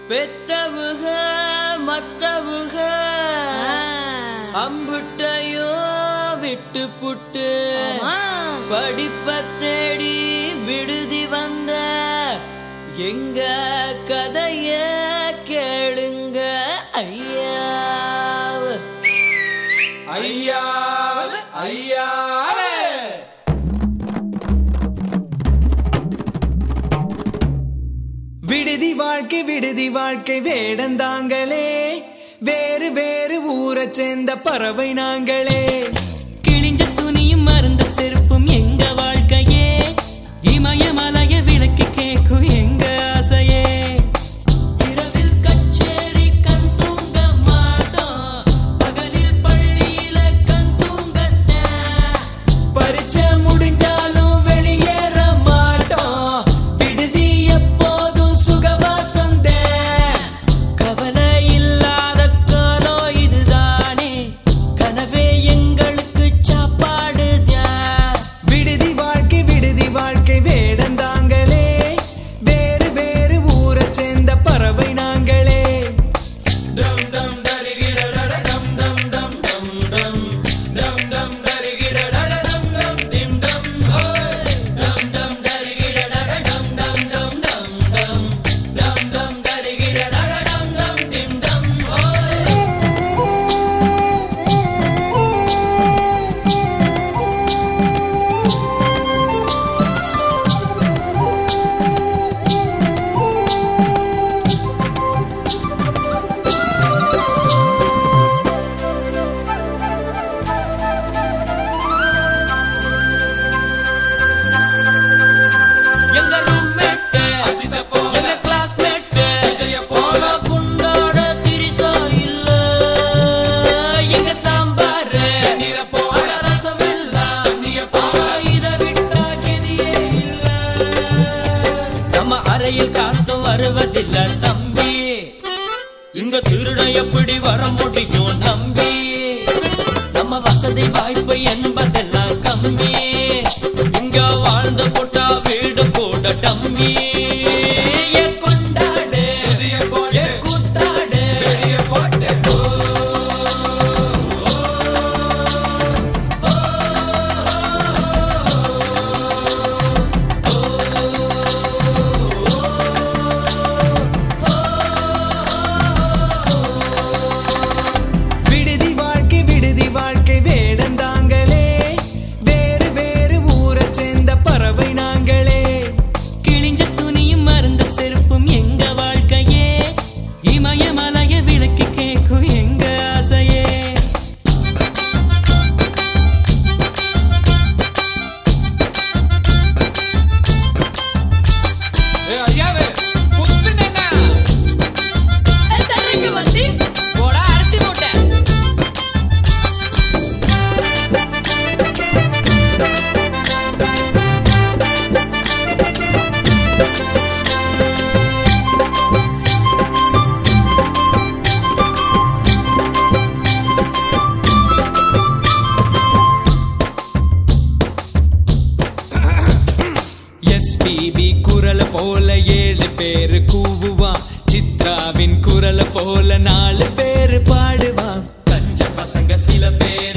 பெத்தவுக மத்தவுக அம்புட்டையோ விட்டு புட்டு படிப்ப தேடி விடுதி வந்த எங்க கதைய கேளுங்க ஐயா ஐயாவே ஐயாவே விடுதி வாழ்க்கை விடுதி வாழ்க்கை வேடந்தாங்களே வேறு வேறு ஊரை சேர்ந்த பறவை நாங்களே கிழிஞ்ச துணியும் மறந்த செருப்பும் எங்க வாழ்க்கையே இமயமலைய விளக்கி கேக்கும் எங்க ஆசையே இரவில் கச்சேரி கண் தூங்க மாட்டோம் பகலில் பள்ளியில கண் தூங்கத்தான் பரிச்சை முடிஞ்சாலும் வெளியேற மாட்டோம் விடுதி எப்போதும் சுகவாசந்தே கவலை இல்லாத காலம் இதுதானே கனவே எங்களுக்கு சாப்பாடு விடுதி வாழ்க்கை விடுதி வாழ்க்கை வேடந்தாங்களே வேறு வேறு ஊரை சேர்ந்த பறவை நாங்களே டம் டம் தரிகிடடட டம் டம் டம் டம் டம் டம் டம் தரிகிடடட டம் டம் டிம் டம் ஹோய் டம் டம் தரிகிடடக டம் டம் டம் டம் டம் டம் டம் தரிகிடடக டம் டம் டிம் டம் ஓய் எங்க ரூம்மேட் அஜித போல எங்க கிளாஸ்மேட் விஜய போல குண்டோட திரிசா இல்ல எங்க சாம்பார் நீர போல ரசம் இல்ல தண்ணிய போல இத விட்டா கெதியே இல்ல நம்ம அறையில் காத்து வருவதில்ல தம்பி இங்க திருட எப்படி வர முடியும் நம்பி நம்ம வசதி வாய்ப்பு என்பதெல்லாம் கம்மி இங்க வாழ்ந்து போட்டா வீடு கூட டம்மி ஏ கொண்டாடு சுதிய ஏ போட்டு கூத்தாடு வெளிய போட்டு விடுதி வாழ்க்கை விடுதி வாழ்க்கை வேடந்தாங்களே வேறு வேறு ஊரை சேர்ந்த பறவை நாங்களே கிழிஞ்ச துணியும் மறந்த செருப்பும் எங்க வாழ்க்கையே இமயமலைய விளக்கி கேக்கும் எங்க ஆசையே ஏ ஐயாவே குத்துனேனா சரிக்கு வந்து போடா அரிசி மூட்டை எஸ்பிபி குரல போல ஏழு பேரு கூவுவான் சித்ராவின் குரல போல நாலு பேரு பாடுவான் கஞ்ச பசங்க சில பேர்